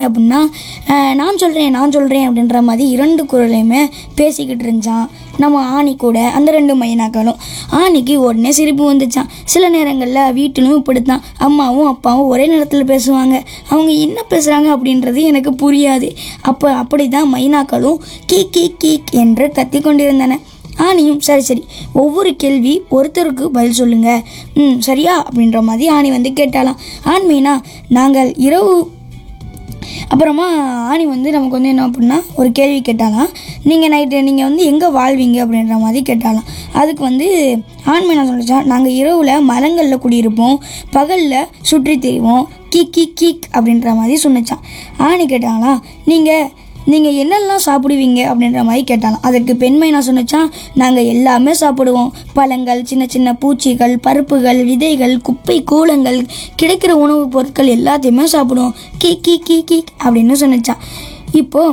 அப்படின்னா அஹ், நான் சொல்கிறேன் நான் சொல்கிறேன் அப்படின்ற மாதிரி இரண்டு குரலையுமே பேசிக்கிட்டு இருந்துச்சான் நம்ம ஆணி கூட அந்த ரெண்டு மைனாக்களும் ஆணிக்கு உடனே சிரிப்பு வந்துச்சான் சில நேரங்களில் வீட்டிலும் இப்படித்தான் அம்மாவும் அப்பாவும் ஒரே நேரத்தில் பேசுவாங்க அவங்க என்ன பேசுகிறாங்க அப்படின்றது எனக்கு புரியாது அப்போ அப்படி தான் மைனாக்களும் கீக் கீக் கீக் என்று கத்திக் கொண்டிருந்தன ஆணியும் சரி சரி ஒவ்வொரு கேள்வி ஒருத்தருக்கு பதில் சொல்லுங்க ம் சரியா அப்படின்ற மாதிரி ஆணி வந்து கேட்டாலாம் ஆண் மீனா நாங்கள் இரவு அப்புறமா ஆணி வந்து நமக்கு வந்து என்ன அப்படின்னா ஒரு கேள்வி கேட்டாலாம் நீங்கள் நைட்டு நீங்கள் வந்து எங்கே வாழ்வீங்க அப்படின்ற மாதிரி கேட்டாலாம் அதுக்கு வந்து ஆண்மை என்ன சொல்லிச்சா நாங்கள் இரவில் மரங்களில் குடியிருப்போம் பகலில் சுற்றி திரிவோம் கீக் கீக் கீக் அப்படின்ற மாதிரி சொன்னிச்சான் ஆணி கேட்டாங்களாம் நீங்கள் நீங்கள் என்னெல்லாம் சாப்பிடுவீங்க அப்படின்ற மாதிரி கேட்டாலாம் அதற்கு பெண்மை நான் சொன்னச்சான் நாங்கள் எல்லாமே சாப்பிடுவோம் பழங்கள் சின்ன சின்ன பூச்சிகள் பருப்புகள் விதைகள் குப்பை கூலங்கள் கிடைக்கிற உணவுப் பொருட்கள் எல்லாத்தையுமே சாப்பிடுவோம் கீ கீ கீ கீ அப்படின்னு சொன்னச்சான் இப்போது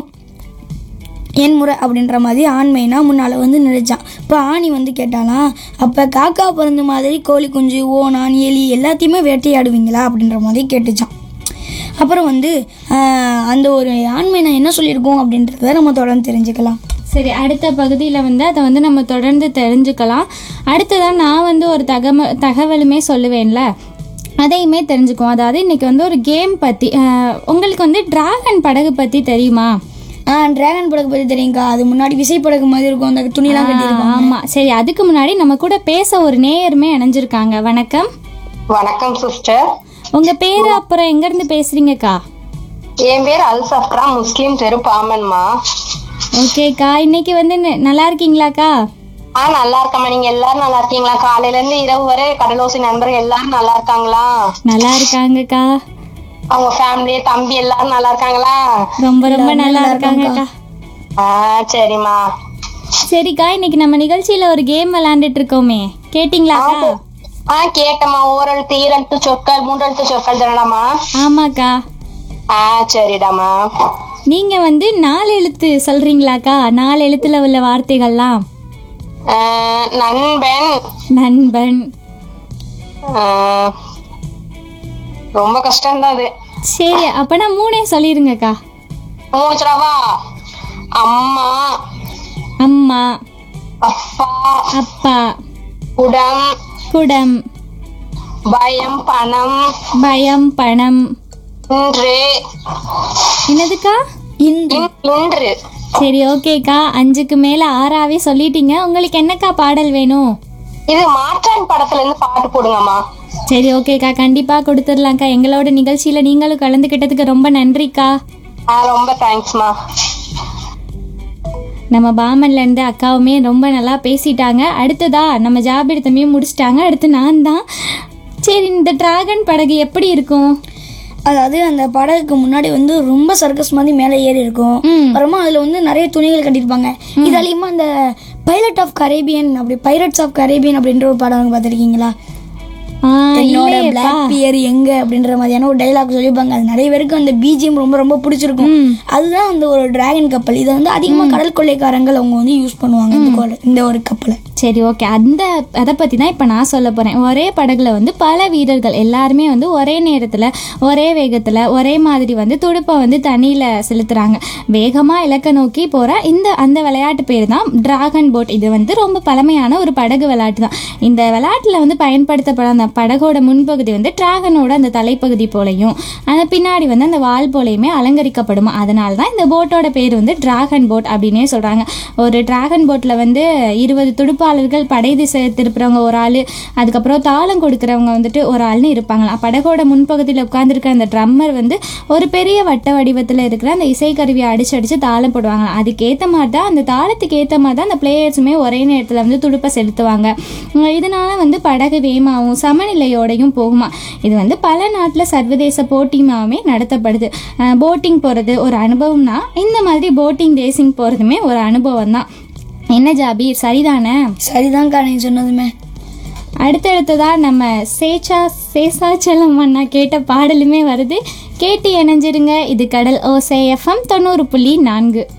என் முறை அப்படின்ற மாதிரி ஆண்மைனா முன்னால் வந்து நினைச்சான் இப்போ ஆணி வந்து கேட்டாலாம் அப்போ காக்கா பிறந்த மாதிரி கோழி குஞ்சு ஓணான் எலி எல்லாத்தையுமே வேட்டையாடுவீங்களா அப்படின்ற மாதிரி கேட்டுச்சான் அப்புறம் வந்து ஆஹ், அந்த ஒரு ஆண்மைனா என்ன சொல்லியிருக்கோம் அப்படின்றத நம்ம தொடர்ந்து தெரிஞ்சுக்கலாம் சரி அடுத்த பகுதியில் வந்து அதை வந்து நம்ம தொடர்ந்து தெரிஞ்சுக்கலாம் அடுத்ததான் நான் வந்து ஒரு தகவ தகவலுமே சொல்லுவேன்ல அதையுமே தெரிஞ்சுக்குவோம் அதாவது இன்னைக்கு வந்து ஒரு கேம் பற்றி உங்களுக்கு வந்து டிராகன் படகு பற்றி தெரியுமா ஆ டிராகன் படகு பற்றி தெரியுங்கக்கா அது முன்னாடி விசை படகு மாதிரி இருக்கும் அந்த துணிலாம் கட்டியிருக்கும் ஆமாம் சரி அதுக்கு முன்னாடி நம்ம கூட பேச ஒரு நேயருமே இணைஞ்சிருக்காங்க வணக்கம் வணக்கம் சிஸ்டர் உங்கள் பேர் அப்புறம் எங்கேருந்து பேசுகிறீங்கக்கா என் பேர் அல் சஃப்ரா முஸ்லீம் தெரு பாமன்மா ஓகேக்கா இன்னைக்கு வந்து ந- நல்லா இருக்கீங்களாக்கா ஆ நல்லா இருக்கம்மா நீங்க எல்லாரும் நல்லா இருக்கீங்களா காலையில இருந்து இரவு வரை கடலோசி நண்பர்கள் எல்லாரும் நல்லா இருக்காங்களா நல்லா இருக்காங்கக்கா அவங்க ஃபேமிலி தம்பி எல்லாரும் நல்லா இருக்காங்களா ரொம்ப ரொம்ப நல்லா இருக்காங்கக்கா ஆ சரிம்மா சரிக்கா இன்னைக்கு நம்ம நிகழ்ச்சியில ஒரு கேம் விளையாண்டுட்டு இருக்கோமே கேட்டிங்களாக்கா ஆ கேட்டம்மா ஓரெழுத்து ஈரெழுத்து சொற்கள் மூன்றெழுத்து சொற்கள் தானடாமா ஆமாக்கா ஆ சரிடாமா நீங்க வந்து நாலு எழுத்து சொல்றீங்களாக்கா நாலு எழுத்துல உள்ள வார்த்தைகள்லாம் ஆ, நண்பன் நண்பன் ஆ, ரொம்ப கஷ்டம்தான் அது சரி அப்பனா மூணே சொல்லிருங்கக்கா மூணு தடவா அம்மா அம்மா அப்பா அப்பா குடம் குடம் பயம் பணம் பயம் பணம் இன்று என்னதுக்கா இன்று இன்- இன்று சரி ஓகேக்கா அஞ்சுக்கு மேல ஆறாவே சொல்லிட்டீங்க உங்களுக்கு என்னக்கா பாடல் வேணும் இது மாற்றான் படத்துல இருந்து பாட்டு போடுங்கம்மா சரி ஓகேக்கா கண்டிப்பா கொடுத்துடலாம்க்கா எங்களோட நிகழ்ச்சியில நீங்களும் கலந்துக்கிட்டதுக்கு ரொம்ப நன்றிக்கா ஆ ரொம்ப தேங்க்ஸ்மா நம்ம பாமன்ல இருந்து அக்காவுமே ரொம்ப நல்லா பேசிட்டாங்க அடுத்ததா நம்ம ஜாபிர் தம்பியும் முடிச்சிட்டாங்க அடுத்து நான் தான் சரி இந்த டிராகன் படகு எப்படி இருக்கும் அதாவது அந்த படகுக்கு முன்னாடி வந்து ரொம்ப சர்க்கஸ் மாதிரி மேலே ஏறி இருக்கும் ம். அப்புறமா அதில் வந்து நிறைய துணிகள் கட்டியிருப்பாங்க இது அதிகமாக அந்த பைலட் ஆஃப் கரேபியன் அப்படி பைரட்ஸ் ஆஃப் கரேபியன் அப்படின்ற ஒரு படம் பார்த்துருக்கீங்களா ஆ, என்னோட இல்லையேப்பா. பிளாக் பியர் எங்க அப்படின்ற மாதிரியான ஒரு டைலாக் சொல்லியிருப்பாங்க அது நிறைய பேருக்கு அந்த பிஜிஎம் ரொம்ப ரொம்ப பிடிச்சிருக்கும் அதுதான் அந்த ஒரு டிராகன் கப்பல் இதை வந்து அதிகமாக கடல் கொள்ளைக்காரங்கள் அவங்க வந்து யூஸ் பண்ணுவாங்க இந்த கோல- இந்த ஒரு கப்பலை சரி ஓகே அந்த அதை பற்றி தான் இப்போ நான் சொல்ல போகிறேன் ஒரே படகுல வந்து பல வீரர்கள் எல்லாருமே வந்து ஒரே நேரத்தில் ஒரே வேகத்தில் ஒரே மாதிரி வந்து துடுப்பை வந்து தண்ணியில் செலுத்துகிறாங்க வேகமாக இலக்க நோக்கி போகிற இந்த அந்த விளையாட்டு பேர் தான் டிராகன் போட் இது வந்து ரொம்ப பழமையான ஒரு படகு விளையாட்டு தான் இந்த விளையாட்டில் வந்து பயன்படுத்தப்பட அந்த படகோட முன்பகுதி வந்து டிராகனோட அந்த தலைப்பகுதி போலையும் அந்த பின்னாடி வந்து அந்த வால் போலையுமே அலங்கரிக்கப்படுமா அதனால தான் இந்த போட்டோட பேர் வந்து டிராகன் போட் அப்படின்னே சொல்கிறாங்க ஒரு டிராகன் போட்டில் வந்து இருபது துடுப்பாளர்கள் படை திசை திருப்புறவங்க ஒரு ஆள் அதுக்கப்புறம் தாளம் கொடுக்குறவங்க வந்துட்டு ஒரு ஆள்னு இருப்பாங்களாம் படகோட முன்பகுதியில் உட்காந்துருக்க அந்த ட்ரம்மர் வந்து ஒரு பெரிய வட்ட வடிவத்தில் இருக்கிற அந்த இசைக்கருவியை அடிச்சு அடிச்சு தாளம் போடுவாங்களாம் அதுக்கேற்ற மாதிரி தான் அந்த தாளத்துக்கு ஏற்ற மாதிரி தான் அந்த பிளேயர்ஸுமே ஒரே நேரத்தில் வந்து துடுப்பை செலுத்துவாங்க உம் இதனால வந்து படகு வேகமாகவும் சமநிலையோடையும் போகுமா இது வந்து பல நாட்டில் சர்வதேச போட்டியுமாவே நடத்தப்படுது போட்டிங் போகிறது ஒரு அனுபவம்னா இந்த மாதிரி போட்டிங் ரேசிங் போகிறதுமே ஒரு அனுபவம் தான் என்ன ஜாபீர் சரிதானே சரிதான்க்கா நீ சொன்னதுமே அடுத்தடுத்ததா நம்ம சேச்சா சேசாச்சலம் அண்ணா கேட்ட பாடலுமே வருது கேட்டு இணைஞ்சிருங்க இது கடல் ஓசை எஃப்எம் தொண்ணூறு புள்ளி நான்கு